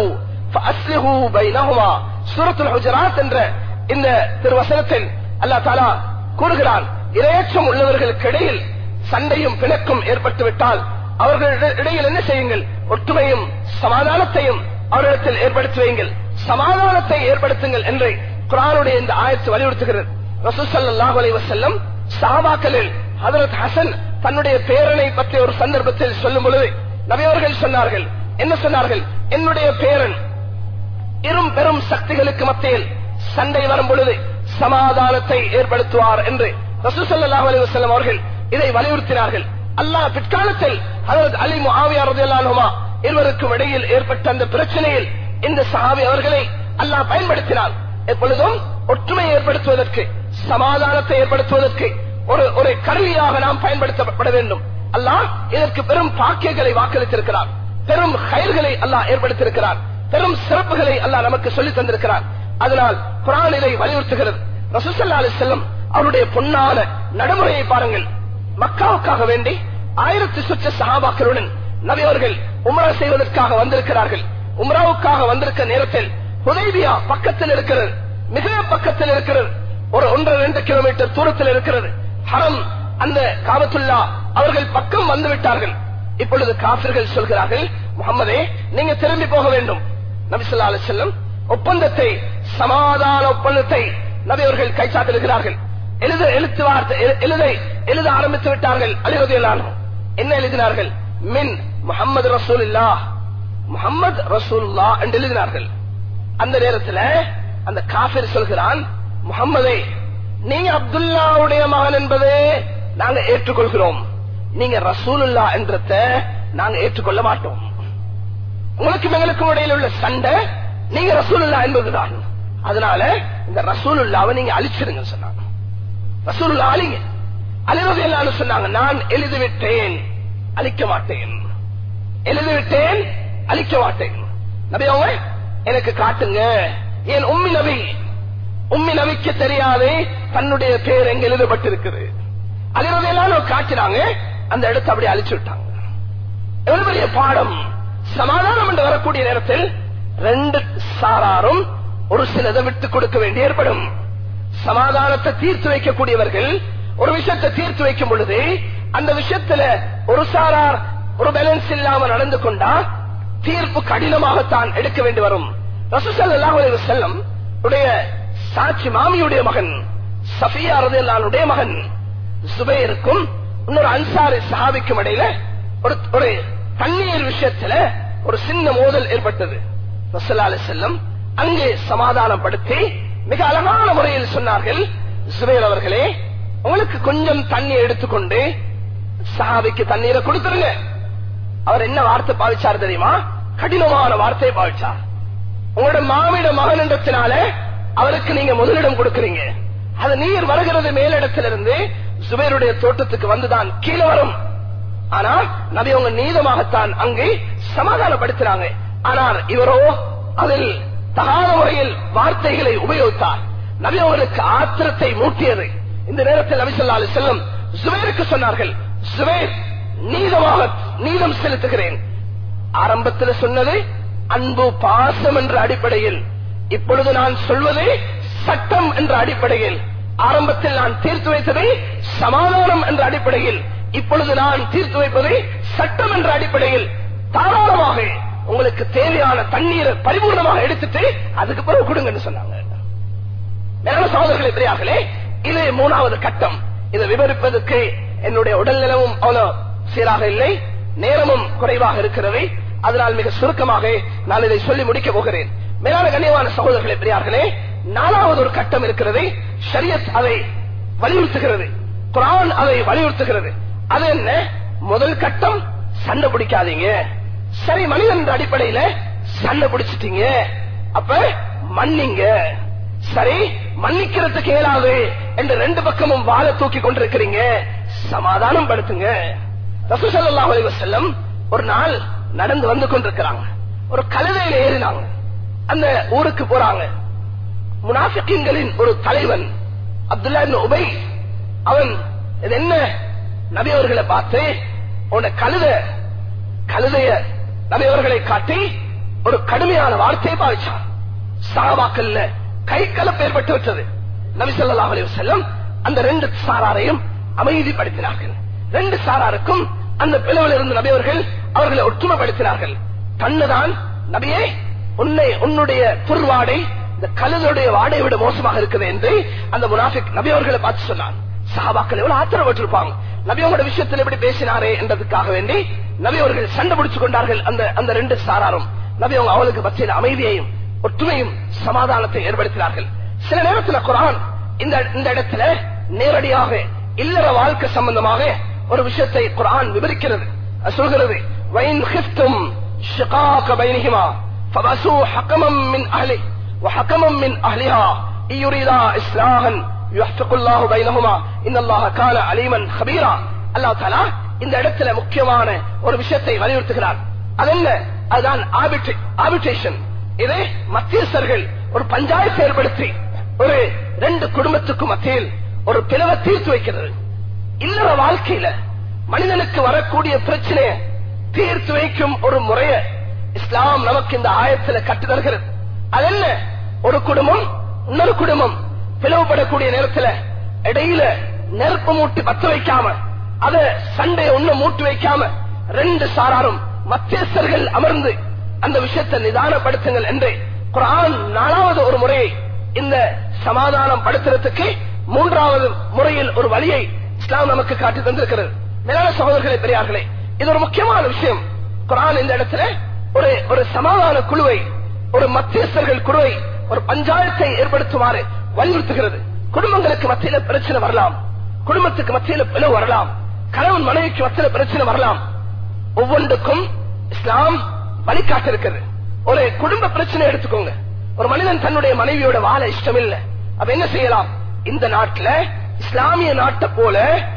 فَأَصْلِحُوا بَيْنَهُمَا சூரத்துல் ஹுஜராத் என்ற இந்த திருவசனத்தில் அல்லாஹ் தாலா கூறுகிறான் இரையச்சம் உள்ளவர்களுக்கு இடையில் சண்டையும் பிணக்கும் ஏற்பட்டு விட்டால் அவர்கள் இடையில் என்ன செய்யுங்கள் ஒற்றுமையும் சமாதானத்தையும் அவர்களிடத்தில் ஏற்படுத்தி வையுங்கள் சமாதானத்தை ஏற்படுத்துங்கள் என்று குரானுடைய இந்த ஆயத்து வலியுறுத்துகிறது ரசூசல்லாஹு அலைஹி வஸல்லம் சஹாபாக்களில் ஹஜரத் ஹசன் தன்னுடைய பேரனை பற்றி ஒரு சந்தர்ப்பத்தில் சொல்லும் பொழுது நபி அவர்கள் சொன்னார்கள் என்ன சொன்னார்கள் என்னுடைய பேரன் இரும் பெரும் சக்திகளுக்கு மத்தியில் சண்டை வரும் பொழுது சமாதானத்தை ஏற்படுத்துவார் என்று ரசூசல்லாஹு அலைஹி வஸல்லம் அவர்கள் இதை வலியுறுத்தினார்கள் அல்லாஹ் பிற்காலத்தில் ஹஜரத் அலி முஆவியா ரலியல்லாஹு அன்ஹுமா இருவருக்கும் இடையில் ஏற்பட்ட அந்த பிரச்சனையில் இந்த சஹாபி அவர்களை அல்லாஹ் பயன்படுத்தினார் எப்பொழுதும் ஒற்றுமையை ஏற்படுத்துவதற்கு சமாதானத்தை ஏற்படுத்துவதற்கு ஒரு ஒரு கருவியாக நாம் பயன்படுத்தப்பட வேண்டும் அல்லாஹ் இதற்கு பெரும் பாக்கியங்களை வாக்களித்திருக்கிறார் பெரும் கயிர்களை அல்லாஹ் ஏற்படுத்தியிருக்கிறார் பெரும் சிறப்புகளை அல்லாஹ் நமக்கு சொல்லி தந்திருக்கிறார் அதனால் குரானிலை வலியுறுத்துகிறது ரசூசல்லா அலி செல்லம் அவருடைய பொன்னான நடைமுறையை பாருங்கள் மக்காவுக்காக வேண்டி ஆயிரத்தி சுற்ற சஹாபாக்களுடன் நபி அவர்கள் உம்ரா செய்வதற்காக வந்திருக்கிறார்கள் உம்ராவுக்காக வந்திருக்க நேரத்தில் ஹுதைபியா பக்கத்தில் இருக்கிறது மிக பக்கத்தில் இருக்கிறது ஒரு ஒன்றரை ரெண்டு கிலோமீட்டர் தூரத்தில் இருக்கிறது ஹரம் அந்த காபத்துல்லா அவர்கள் பக்கம் வந்து விட்டார்கள் இப்பொழுது காபிர்கள் சொல்கிறார்கள் முகமதே நீங்க திரும்பி போக வேண்டும் நபிசுல்லா அலி செல்லம் ஒப்பந்தத்தை சமாதான ஒப்பந்தத்தை நபி அவர்கள் கைச்சாத்திருக்கிறார்கள் எழுத எழுத்து வார்த்தை எழு- எழுதை எழுத ஆரம்பித்து விட்டார்கள் அலிவதியலான என்ன எழுதினார்கள் மின் முகமது ரசூலில்லா முகமது ரசூல்லா என்று எழுதினார்கள் அந்த நேரத்தில் அந்த காபிர் சொல்கிறான் முகம்மதே நீங்க அப்துல்லாவுடைய மகன் என்பதை நாங்க ஏற்றுக்கொள்கிறோம் நீங்க ரசூலுல்லா என்றத நாங்க ஏற்றுக்கொள்ள மாட்டோம் உங்களுக்கும் எங்களுக்கும் இடையில உள்ள சண்டை நீங்க ரசூலுல்லா என்பதுதான் அதனால இந்த ரசூலுல்லாவை நீங்க அழிச்சிருங்க சொன்னாங்க ரசூலுல்லா அழிங்க அழிவது எல்லாரும் சொன்னாங்க நான் எழுதிவிட்டேன் அழிக்க மாட்டேன் எழுதிவிட்டேன் அழிக்க மாட்டேன் நபி அவங்க எனக்கு காட்டுங்க என் உம்மி நபி உம்மி நபிக்கு தெரியாது தன்னுடைய பேர் எங்க எழுதப்பட்டிருக்குது அழிவது எல்லாரும் காட்டினாங்க அந்த இடத்தை அப்படியே அழிச்சு விட்டாங்க எவ்வளவு பெரிய பாடம் சமாதானம் என்று வரக்கூடிய நேரத்தில் ரெண்டு சாராரும் ஒரு சிலதை விட்டுக் கொடுக்க வேண்டி ஏற்படும் சமாதானத்தை தீர்த்து வைக்கக்கூடியவர்கள் ஒரு விஷயத்தை தீர்த்து வைக்கும் பொழுது அந்த விஷயத்துல ஒரு சாரார் ஒரு பேலன்ஸ் இல்லாம நடந்து கொண்டா தீர்ப்பு கடினமாகத்தான் எடுக்க வேண்டி வரும் ரசூசல்லாஹு செல்லம் உடைய சாட்சி மாமியுடைய மகன் சஃபியா ரதியல்லானுடைய மகன் சுபைருக்கும் இன்னொரு அன்சாரி சஹாபிக்கும் இடையில ஒரு ஒரு தண்ணீர் விஷயத்துல ஒரு சின்ன மோதல் ஏற்பட்டது ரசூல்லா அலைஹி செல்லம் அங்கே சமாதானப்படுத்தி மிக அழகான முறையில் சொன்னார்கள் சுபைர் அவர்களே உங்களுக்கு கொஞ்சம் தண்ணீர் எடுத்துக்கொண்டு சஹாபிக்கு தண்ணீரை கொடுத்துருங்க அவர் என்ன வார்த்தை பாவிச்சார் தெரியுமா கடினமான வார்த்தையை பாவிச்சார் உங்களோட மாமிட மகன் என்றத்தினால அவருக்கு நீங்க முதலிடம் கொடுக்கறீங்க அது நீர் வருகிறது மேலிடத்திலிருந்து சுபேருடைய தோட்டத்துக்கு வந்துதான் கீழே வரும் ஆனா நபி அவங்க நீதமாகத்தான் அங்கே சமாதானப்படுத்தினாங்க ஆனால் இவரோ அதில் தகாத முறையில் வார்த்தைகளை உபயோகித்தார் நபி அவர்களுக்கு ஆத்திரத்தை மூட்டியது இந்த நேரத்தில் நபி சொல்லா செல்லும் சுபேருக்கு சொன்னார்கள் சுபேர் நீதமாக நீதம் செலுத்துகிறேன் ஆரம்பத்தில் சொன்னது அன்பு பாசம் என்ற அடிப்படையில் இப்பொழுது நான் சொல்வது சட்டம் என்ற அடிப்படையில் ஆரம்பத்தில் நான் தீர்த்து வைத்ததை சமாதானம் என்ற அடிப்படையில் இப்பொழுது நான் தீர்த்து வைப்பதை சட்டம் என்ற அடிப்படையில் தாராளமாக உங்களுக்கு தேவையான தண்ணீரை பரிபூர்ணமாக எடுத்துட்டு அதுக்கு பிறகு கொடுங்கன்னு சொன்னாங்க மேலான சகோதரர்களே பெரியார்களே இது மூணாவது கட்டம் இதை விவரிப்பதற்கு என்னுடைய உடல்நலமும் அவ்வளவு சீராக இல்லை நேரமும் குறைவாக இருக்கிறது அதனால் மிக சுருக்கமாக நான் இதை சொல்லி முடிக்க போகிறேன் மேலான கண்ணியமான சகோதரர்களே பெரியார்களே நாலாவது ஒரு கட்டம் இருக்கிறது ஷரியத் அதை வலியுறுத்துகிறது குரான் அதை வலியுறுத்துகிறது அது என்ன முதல் கட்டம் சண்டை பிடிக்காதீங்க சரி மனிதன் என்ற அடிப்படையில சண்டை பிடிச்சிட்டீங்க அப்ப மன்னிங்க சரி மன்னிக்கிறதுக்கு இயலாது என்று ரெண்டு பக்கமும் வாழ தூக்கி கொண்டிருக்கிறீங்க சமாதானம் படுத்துங்க ரசூசல்லாஹு அலைஹி வஸல்லம் ஒரு நாள் நடந்து வந்து கொண்டிருக்கிறாங்க ஒரு கழுதையில ஏறினாங்க அந்த ஊருக்கு போறாங்க முனாஃபிக்கின்களின் ஒரு தலைவன் அப்துல்லா இப்னு உபை அவன் இது என்ன நபி அவர்களை பார்த்து உன்னை கழுத கழுதைய நபி அவர்களை காட்டி ஒரு கடுமையான வார்த்தையை பாவிச்சார் சாபாக்கல்ல கை கலப்பு ஏற்பட்டு விட்டது நபி ஸல்லல்லாஹு அலைஹி வஸல்லம் அந்த ரெண்டு சாராரையும் அமைதிப்படுத்தினார்கள் ரெண்டு சாராருக்கும் அந்த பிளவில் இருந்த நபி அவர்கள் அவர்களை ஒற்றுமைப்படுத்தினார்கள் தன்னுதான் நபியே உன்னை உன்னுடைய துர்வாடை இந்த கழுதுடைய வாடை விட மோசமாக இருக்குது என்று அந்த முனாஃபிக் நபி அவர்களை பார்த்து சொன்னான் சஹாபாக்கள் எவ்வளவு ஆத்திரப்பட்டிருப்பாங்க நபி அவங்களோட விஷயத்தில் எப்படி பேசினாரே என்றதுக்காக வேண்டி நபி அவர்கள் சண்டை பிடிச்சு கொண்டார்கள் அந்த அந்த ரெண்டு சாராரும் நபி அவங்க அவளுக்கு பற்றிய அமைதியையும் ஒற்றுமையும் சமாதானத்தை ஏற்படுத்தினார்கள் சில நேரத்தில் குரான் இந்த இந்த இடத்துல நேரடியாக இல்லற வாழ்க்கை சம்பந்தமாக ஒரு விஷயத்தை குரான் விவரிக்கிறது அது சொல்கிறது வைன் ஹிஃப்தும் ஷிகாக பைனிஹிமா فبعثوا حكما من اهله وحكما من اهلها ان يريدا اصلاحا يحفق الله بينهما ان الله كان عليما خبيرا الله تعالى இந்த இடத்துல முக்கியமான ஒரு விஷயத்தை வலியுறுத்துகிறார் அது என்ன அதுதான் ஆபிட்டேஷன் இது மத்தியஸ்தர்கள் ஒரு பஞ்சாயத்து ஏற்படுத்தி ஒரு ரெண்டு குடும்பத்துக்கும் மத்தியில் ஒரு பிளவை தீர்த்து வைக்கிறது இல்லற வாழ்க்கையில மனிதனுக்கு வரக்கூடிய பிரச்சனையை தீர்த்து வைக்கும் ஒரு முறைய இஸ்லாம் நமக்கு இந்த ஆயத்துல கட்டுதல்கிறது அது என்ன ஒரு குடும்பம் இன்னொரு குடும்பம் பிளவுபடக்கூடிய நேரத்துல இடையில நெருப்பு மூட்டி பத்த வைக்காம அத சண்டை ஒண்ணு மூட்டி வைக்காம ரெண்டு சாராரும் மத்தியஸ்தர்கள் அமர்ந்து அந்த விஷயத்தை நிதானப்படுத்துங்கள் என்று குரான் நாலாவது ஒரு முறையை இந்த சமாதானம் படுத்துறதுக்கு மூன்றாவது முறையில் ஒரு வழியை இஸ்லாம் நமக்கு காட்டி தந்திருக்கிறது மேலான சகோதரர்களே பெரியார்களே இது ஒரு முக்கியமான விஷயம் குரான் இந்த இடத்துல ஒரு ஒரு சமாதான குழுவை ஒரு மத்தியஸ்தர்கள் குழுவை ஒரு பஞ்சாயத்தை ஏற்படுத்துமாறு வலியுறுத்துகிறது குடும்பங்களுக்கு மத்தியில பிரச்சனை வரலாம் குடும்பத்துக்கு மத்தியில பிளவு வரலாம் கணவன் மனைவிக்கு மத்தியில பிரச்சனை வரலாம் ஒவ்வொன்றுக்கும் இஸ்லாம் வழிகாட்டிருக்கிறது ஒரு குடும்ப பிரச்சனை எடுத்துக்கோங்க ஒரு மனிதன் தன்னுடைய மனைவியோட வாழ இஷ்டம் இல்ல அப்ப என்ன செய்யலாம் இந்த நாட்டுல இஸ்லாமிய நாட்டை போல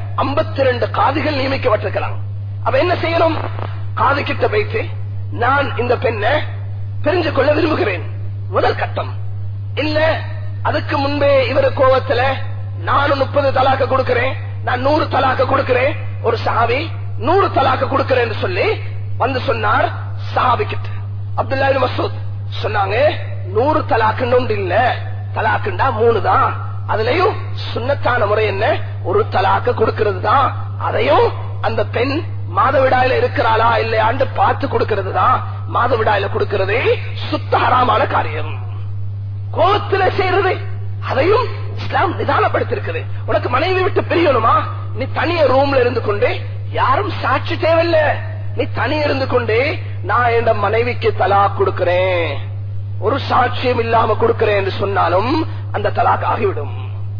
52 ரெண்டு காதுகள் நியமிக்கப்பட்டிருக்கலாம் அப்ப என்ன செய்யணும் காது கிட்ட வைத்து நான் இந்த பெண்ணை தெரிஞ்சு கொள்ள விரும்புகிறேன் முதல் கட்டம் இல்ல அதுக்கு முன்பே இவர் கோவத்துல நானும் முப்பது தலாக்க கொடுக்கிறேன் நான் நூறு தலாக்க கொடுக்கிறேன் ஒரு சாவி நூறு தலாக்க கொடுக்கிறேன்னு சொல்லி வந்து சொன்னார் சாவி கிட்ட அப்துல்லா இப்னு மசூத் சொன்னாங்க நூறு தலாக்குன்னு ஒன்று இல்ல தலாக்குண்டா மூணு தான் அதுலயும் சுண்ணத்தான முறை என்ன ஒரு தலாக்க கொடுக்கிறது தான் அதையும் அந்த பெண் மாதவிடாயில இருக்கிறாளா இல்லையாண்டு பார்த்து கொடுக்கிறது தான் மாதவிடாயில கொடுக்கிறது சுத்த ஹராமான காரியம் கோபத்துல செய்யறது அதையும் இஸ்லாம் நிதானப்படுத்திருக்குது உனக்கு மனைவி விட்டு பிரியணுமா நீ தனிய ரூம்ல இருந்து கொண்டு யாரும் சாட்சி தேவையில்ல நீ தனி இருந்து கொண்டு நான் என் மனைவிக்கு தலா கொடுக்கிறேன் ஒரு சாட்சியம் இல்லாம கொடுக்கிறேன் என்று சொன்னாலும் அந்த தலாக் ஆகிவிடும்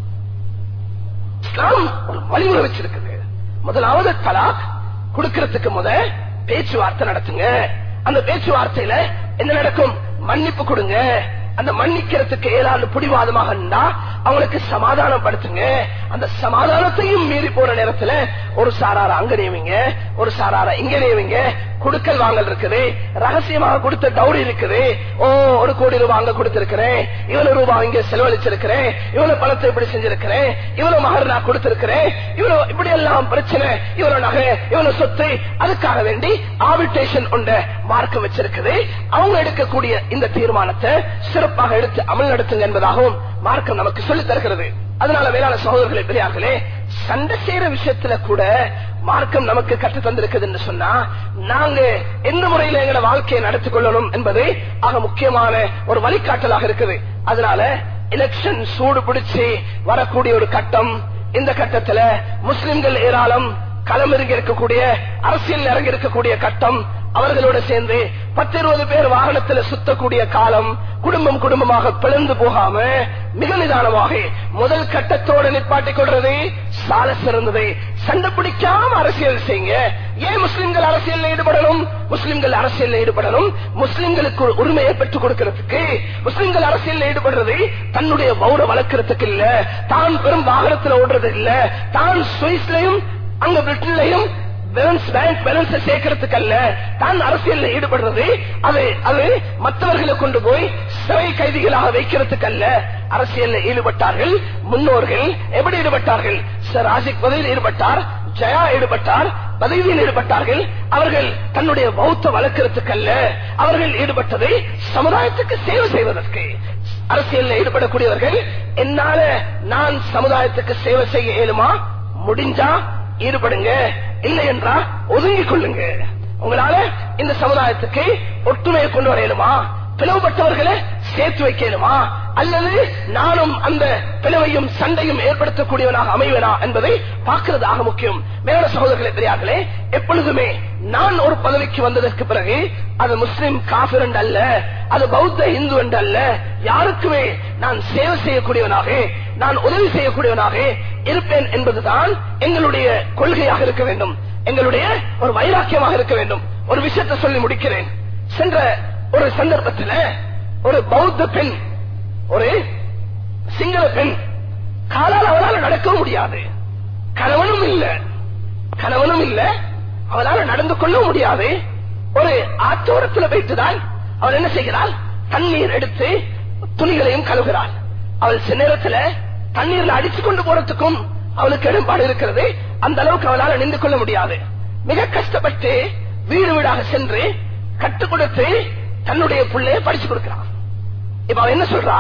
இஸ்லாம் ஒரு வழிமுறை வச்சிருக்குது முதலாவது தலாக் கொடுக்கறதுக்கு முத பேச்சுவார்த்தை நடத்துங்க அந்த பேச்சுவார்த்தையில என்ன நடக்கும் மன்னிப்பு கொடுங்க அந்த மன்னிக்கிறதுக்கு ஏழாண்டு பிடிவாதமாக இருந்தா அவங்களுக்கு சமாதானம் படுத்துங்க அந்த சமாதானத்தையும் மீறி போற நேரத்துல ஒரு சாரார அங்க நியமிங்க ஒரு சாரார இங்க நியமிங்க குடுக்கல் வாங்கல் இருக்குது ரகசியமாக கொடுத்த டவுரி இருக்குது ஓ ஒரு கோடி ரூபாய் அங்க கொடுத்திருக்கிறேன் இவ்வளவு ரூபாய் இங்க செலவழிச்சிருக்கிறேன் இவ்வளவு பணத்தை இப்படி செஞ்சிருக்கிறேன் இவ்வளவு மகர் நான் கொடுத்திருக்கிறேன் இவ்வளவு இப்படி எல்லாம் பிரச்சனை இவ்வளவு நகை இவ்வளவு சொத்து அதுக்காக வேண்டி ஆபிட்டேஷன் உண்ட மார்க்கம் வச்சிருக்குது அவங்க எடுக்கக்கூடிய இந்த தீர்மானத்தை சிறப்பாக எடுத்து அமல் நடத்துங்க என்பதாகவும் மார்க்கம் நமக்கு சொல்லித் தருகிறது அதனால வேளாண் சகோதரர்களே பெரியார்களே சண்டை செய்யற விஷயத்துல கூட மார்க்கம் நமக்கு கற்று தந்திருக்குது என்று சொன்னா நாங்க எந்த முறையில எங்களோட வாழ்க்கையை நடத்திக் கொள்ளணும் என்பது ஆக முக்கியமான ஒரு வழிகாட்டலாக இருக்குது அதனால எலெக்ஷன் சூடு பிடிச்சு வரக்கூடிய ஒரு கட்டம் இந்த கட்டத்துல முஸ்லிம்கள் ஏராளம் களம் இறங்கி இருக்கக்கூடிய அரசியல் இறங்கி இருக்கக்கூடிய கட்டம் அவர்களோட சேர்ந்து பத்து இருபது பேர் வாகனத்துல சுத்தக்கூடிய காலம் குடும்பம் குடும்பமாக பிளந்து போகாம மிக நிதானமாக முதல் கட்டத்தோடு நிப்பாட்டிக் கொள்றது சால சிறந்தது சண்டை பிடிக்காம அரசியல் செய்யுங்க ஏன் முஸ்லிம்கள் அரசியல் ஈடுபடணும் முஸ்லிம்கள் அரசியல் ஈடுபடணும் முஸ்லிம்களுக்கு ஒரு உரிமையை பெற்றுக் கொடுக்கிறதுக்கு முஸ்லிம்கள் அரசியல் ஈடுபடுறது தன்னுடைய பௌர வளர்க்கறதுக்கு இல்ல தான் பெரும் வாகனத்துல ஓடுறது இல்ல தான் சுவிஸ்லயும் அங்க பிரிட்டன்லயும் பேலன்ஸ் பேங்க் பேலன்ஸ் சேர்க்கறதுக்கு அல்ல தான் அரசியல் ஈடுபடுறது அது அது மற்றவர்களை கொண்டு போய் சிறை கைதிகளாக வைக்கிறதுக்கு அல்ல அரசியல் ஈடுபட்டார்கள் முன்னோர்கள் எப்படி ஈடுபட்டார்கள் சர் ராஜிக் பதில் ஈடுபட்டார் ஜயா ஈடுபட்டார் பதவியில் ஈடுபட்டார்கள் அவர்கள் தன்னுடைய பௌத்த வளர்க்கறதுக்கல்ல அவர்கள் ஈடுபட்டது சமுதாயத்துக்கு சேவை செய்வதற்கு அரசியலில் ஈடுபடக்கூடியவர்கள் என்னால நான் சமுதாயத்துக்கு சேவை செய்ய இயலுமா முடிஞ்சா ஈடுபடுங்க இல்லை என்றா ஒதுங்கிக் கொள்ளுங்க உங்களால இந்த சமுதாயத்துக்கு ஒற்றுமையை கொண்டு வர இயலுமா பிளவுபட்டவர்களை சேர்த்து வைக்கணுமா அல்லது நானும் அந்த பிளவையும் சண்டையும் ஏற்படுத்தக்கூடியவனாக அமைவேனா என்பதை பார்க்கிறதாக முக்கியம் மேல சகோதரர்களே பெரியார்களே எப்பொழுதுமே நான் ஒரு பதவிக்கு வந்ததற்கு பிறகு அது முஸ்லிம் காபிர் என்று அல்ல அது பௌத்த இந்து என்று அல்ல யாருக்குமே நான் சேவை செய்யக்கூடியவனாக நான் உதவி செய்யக்கூடியவனாக இருப்பேன் என்பதுதான் எங்களுடைய கொள்கையாக இருக்க வேண்டும் எங்களுடைய ஒரு வைராக்கியமாக இருக்க வேண்டும் ஒரு விஷயத்தை சொல்லி முடிக்கிறேன் சென்ற ஒரு சந்தர்ப்பத்தில் ஒரு பௌத்த பெண் ஒரு சிங்கள பெண் காலால் அவளால் நடக்க முடியாது கணவனும் இல்ல கணவனும் இல்ல அவளால் நடந்து கொள்ள முடியாது ஒரு ஆத்தோரத்தில் வைத்துதான் அவள் என்ன செய்கிறாள் தண்ணீர் எடுத்து துணிகளையும் கழுகிறாள் அவள் சில நேரத்துல தண்ணீர்ல அடிச்சு கொண்டு போறதுக்கும் அவளுக்கு இடம்பாடு இருக்கிறது அந்த அளவுக்கு அவளால் நின்று கொள்ள முடியாது மிக கஷ்டப்பட்டு வீடு வீடாக சென்று கற்றுக் கொடுத்து தன்னுடைய பிள்ளைய படிச்சு கொடுக்கிறான் இப்ப அவன் என்ன சொல்றா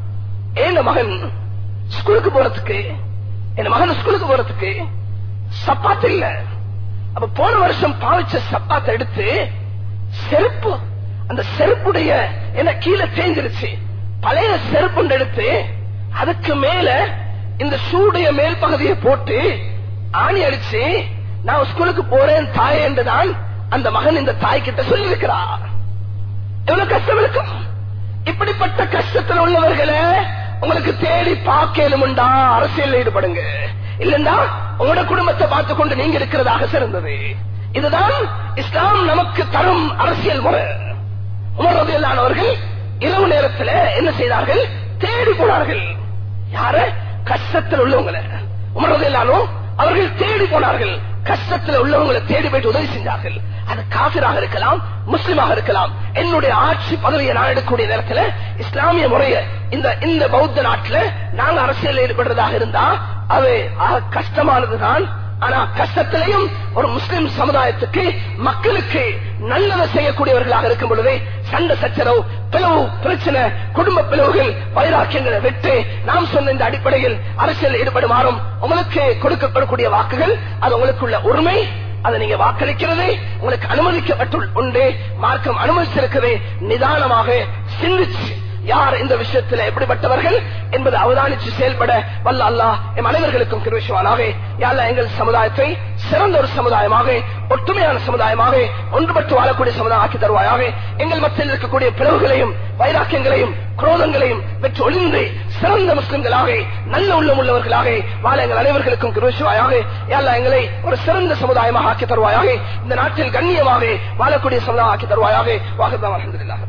என் மகன் ஸ்கூலுக்கு போறதுக்கு என் மகன் ஸ்கூலுக்கு போறதுக்கு சப்பாத்து இல்ல அப்ப போன வருஷம் பாவிச்ச சப்பாத்தை எடுத்து செருப்பு அந்த செருப்புடைய என்ன கீழே தேஞ்சிருச்சு பழைய செருப்பு எடுத்து அதுக்கு மேல இந்த ஷூடைய மேல் பகுதியை போட்டு ஆணி அடிச்சு நான் ஸ்கூலுக்கு போறேன் தாயே என்றுதான் அந்த மகன் இந்த தாய் கிட்ட சொல்லி இருக்கிறார் எவ்வளவு கஷ்டம் இருக்கும் இப்படிப்பட்ட கஷ்டத்தில் உள்ளவர்களை உங்களுக்கு தேடி பார்க்கலும்டா அரசியல் ஈடுபடுங்க இல்லண்டா உங்களோட குடும்பத்தை பார்த்து கொண்டு நீங்க இருக்கிறதாக சிறந்தது இதுதான் இஸ்லாம் நமக்கு தரும் அரசியல் முறை உமர்றதையிலானவர்கள் இரவு நேரத்தில் என்ன செய்தார்கள் தேடி போனார்கள் யார கஷ்டத்தில் உள்ளவங்களை உமர்றதையிலானோ அவர்கள் தேடி போனார்கள் கஷ்டத்தில் உள்ளவங்களை தேடி போயிட்டு உதவி செஞ்சார்கள் அது காபிராக இருக்கலாம் முஸ்லிமாக இருக்கலாம் என்னுடைய ஆட்சி பதவியை நான் எடுக்கக்கூடிய நேரத்தில் இஸ்லாமிய முறைய இந்த இந்த பௌத்த நாட்டில் நாங்க அரசியல் ஈடுபடுறதாக இருந்தா அது ஆக கஷ்டமானதுதான் ஆனா கஷ்டத்திலையும் ஒரு முஸ்லிம் சமுதாயத்துக்கு மக்களுக்கு நல்லதை செய்யக்கூடியவர்களாக இருக்கும் பொழுது சண்டை சச்சரவு பிளவு பிரச்சனை குடும்ப பிளவுகள் வைராக்கியங்களை விட்டு நாம் சொன்ன இந்த அடிப்படையில் அரசியல் ஈடுபடுமாறும் உங்களுக்கு கொடுக்கப்படக்கூடிய வாக்குகள் அது உங்களுக்குள்ள உரிமை அதை நீங்க வாக்களிக்கிறது உங்களுக்கு அனுமதிக்கப்பட்டு உண்டு மார்க்கம் அனுமதிச்சிருக்கிறது நிதானமாக சிந்திச்சு யார் இந்த விஷயத்தில் எப்படிப்பட்டவர்கள் என்பதை அவதானித்து செயல்பட வல்ல அல்லாஹ் எம் அனைவர்களுக்கும் கிருவிஷவானாக யாழ்லா எங்கள் சமுதாயத்தை சிறந்த ஒரு சமுதாயமாக ஒற்றுமையான சமுதாயமாக ஒன்றுபட்டு வாழக்கூடிய சமுதாயம் ஆக்கி தருவாயாக எங்கள் மத்தியில் இருக்கக்கூடிய பிளவுகளையும் வைராக்கியங்களையும் குரோதங்களையும் பெற்று ஒளிந்து சிறந்த முஸ்லிம்களாக நல்ல உள்ளம் உள்ளவர்களாக வாழ எங்கள் அனைவர்களுக்கும் கிருவிஷவாயாக யாழ்லா எங்களை ஒரு சிறந்த சமுதாயமாக ஆக்கி தருவாயாக இந்த நாட்டில் கண்ணியமாக வாழக்கூடிய சமுதாயம் ஆக்கி தருவாயாக வாகதான் அலமதுல்லாஹ்